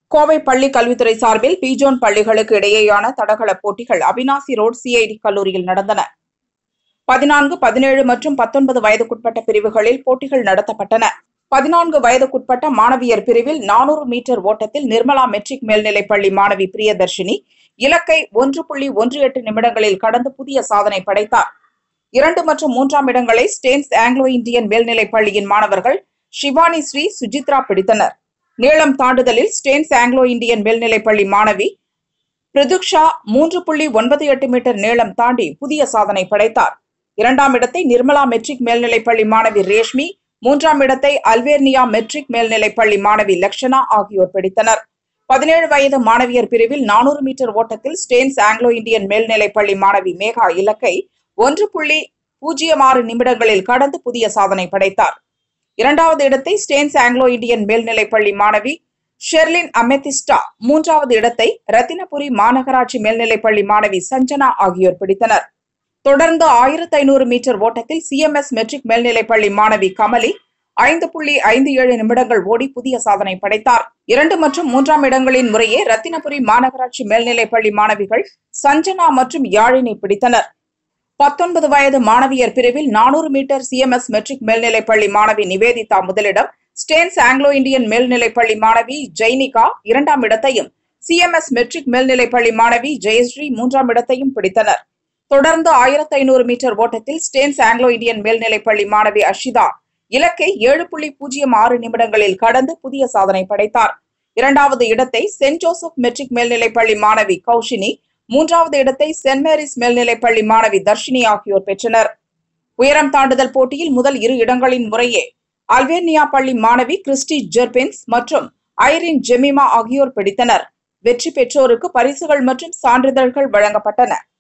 கோவை பள்ளி கல்வித்துறை சார்பில் பிஜோன் பள்ளிகளுக்கு இடையேயான தடகள போட்டிகள் அவினாசி ரோட் சிஐடி கல்லூரியில் நடந்தன பதினான்கு பதினேழு மற்றும் பத்தொன்பது வயதுக்குட்பட்ட பிரிவுகளில் போட்டிகள் நடத்தப்பட்டன பதினான்கு வயதுக்குட்பட்ட மாணவியர் பிரிவில் நானூறு மீட்டர் ஓட்டத்தில் நிர்மலா மெட்ரிக் மேல்நிலைப் பள்ளி மாணவி பிரியதர்ஷினி இலக்கை ஒன்று புள்ளி ஒன்று எட்டு நிமிடங்களில் கடந்து புதிய சாதனை படைத்தார் இரண்டு மற்றும் மூன்றாம் இடங்களை ஸ்டேன்ஸ் ஆங்கிலோ இந்தியன் மேல்நிலைப் பள்ளியின் மாணவர்கள் ஷிவானி ஸ்ரீ சுஜித்ரா பிடித்தனர் நீளம் தாண்டுதலில் ஸ்டேன்ஸ் ஆங்கிலோ இந்தியன் மேல்நிலைப் பள்ளி மாணவி பிரதுக்ஷா மூன்று புள்ளி ஒன்பது எட்டு மீட்டர் நீளம் தாண்டி புதிய சாதனை படைத்தார் இரண்டாம் இடத்தை நிர்மலா மெட்ரிக் மேல்நிலைப் பள்ளி மாணவி ரேஷ்மி மூன்றாம் இடத்தை அல்வேர்னியா மெட்ரிக் மேல்நிலைப் பள்ளி மாணவி லக்ஷனா ஆகியோர் பிடித்தனர் பதினேழு வயது மாணவியர் பிரிவில் நானூறு மீட்டர் ஓட்டத்தில் ஸ்டேன்ஸ் ஆங்கிலோ இந்தியன் மேல்நிலைப் பள்ளி மாணவி மேகா இலக்கை ஒன்று புள்ளி பூஜ்ஜியம் ஆறு நிமிடங்களில் கடந்து புதிய சாதனை படைத்தார் இரண்டாவது இடத்தை ஸ்டேன்ஸ் ஆங்கிலோ இந்தியன் மேல்நிலைப் பள்ளி மாணவி ஷெர்லின் அமெதிஸ்டா மூன்றாவது இடத்தை ரத்தினபுரி மாநகராட்சி மேல்நிலைப் பள்ளி மாணவி சஞ்சனா ஆகியோர் பிடித்தனர் தொடர்ந்து ஆயிரத்தி ஐநூறு மீட்டர் ஓட்டத்தில் சிஎம்எஸ் மெட்ரிக் மேல்நிலைப் பள்ளி மாணவி கமலி ஐந்து புள்ளி ஐந்து ஏழு நிமிடங்கள் ஓடி புதிய சாதனை படைத்தார் இரண்டு மற்றும் மூன்றாம் இடங்களின் முறையே ரத்தினபுரி மாநகராட்சி மேல்நிலைப் பள்ளி மாணவிகள் சஞ்சனா மற்றும் யாழினி பிடித்தனர் பத்தொன்பது வயது மாணவியர் பிரிவில் நானூறு மீட்டர் சிஎம்எஸ் மெட்ரிக் மேல்நிலைப் பள்ளி மாணவி நிவேதிதா முதலிடம் ஸ்டேன்ஸ் ஆங்கிலோ இந்தியன் மேல்நிலைப் பள்ளி மாணவி ஜெய்னிகா இரண்டாம் இடத்தையும் சிஎம்எஸ் மெட்ரிக் மேல்நிலைப் பள்ளி மாணவி ஜெயஸ்ரீ மூன்றாம் இடத்தையும் பிடித்தனர் தொடர்ந்து ஆயிரத்தி ஐநூறு மீட்டர் ஓட்டத்தில் ஸ்டேன்ஸ் ஆங்கிலோ இந்தியன் மேல்நிலைப் பள்ளி மாணவி அஷிதா இலக்கை ஏழு புள்ளி பூஜ்ஜியம் ஆறு நிமிடங்களில் கடந்து புதிய சாதனை படைத்தார் இரண்டாவது இடத்தை சென்ட் ஜோசப் மெட்ரிக் மேல்நிலைப் பள்ளி மாணவி கௌஷினி மூன்றாவது இடத்தை சென்ட் மேரிஸ் மேல்நிலைப் பள்ளி மாணவி தர்ஷினி ஆகியோர் பெற்றனர் உயரம் தாண்டுதல் போட்டியில் முதல் இரு இடங்களின் முறையே அல்வேர்னியா பள்ளி மாணவி கிறிஸ்டி ஜெர்பின்ஸ் மற்றும் ஐரின் ஜெமிமா ஆகியோர் பிடித்தனர் வெற்றி பெற்றோருக்கு பரிசுகள் மற்றும் சான்றிதழ்கள் வழங்கப்பட்டன